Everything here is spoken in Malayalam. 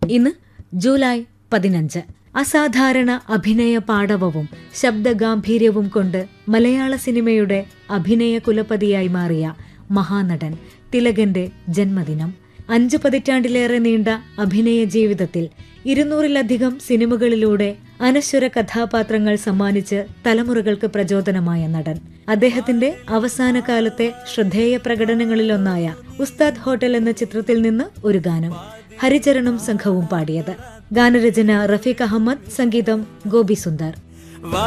ഇന്ന് ജൂലൈ പതിനഞ്ച് അസാധാരണ അഭിനയ പാടവവും ശബ്ദഗാംഭീര്യവും കൊണ്ട് മലയാള സിനിമയുടെ അഭിനയ കുലപതിയായി മാറിയ മഹാനടൻ തിലകന്റെ ജന്മദിനം അഞ്ചു പതിറ്റാണ്ടിലേറെ നീണ്ട അഭിനയ ജീവിതത്തിൽ ഇരുന്നൂറിലധികം സിനിമകളിലൂടെ അനശ്വര കഥാപാത്രങ്ങൾ സമ്മാനിച്ച് തലമുറകൾക്ക് പ്രചോദനമായ നടൻ അദ്ദേഹത്തിന്റെ അവസാന കാലത്തെ ശ്രദ്ധേയ പ്രകടനങ്ങളിലൊന്നായ ഉസ്താദ് ഹോട്ടൽ എന്ന ചിത്രത്തിൽ നിന്ന് ഒരു ഗാനം ഹരിചരണം സംഘവും പാടിയത് ഗാനരചന റഫീഖ് അഹമ്മദ് സംഗീതം ഗോപി സുന്ദർ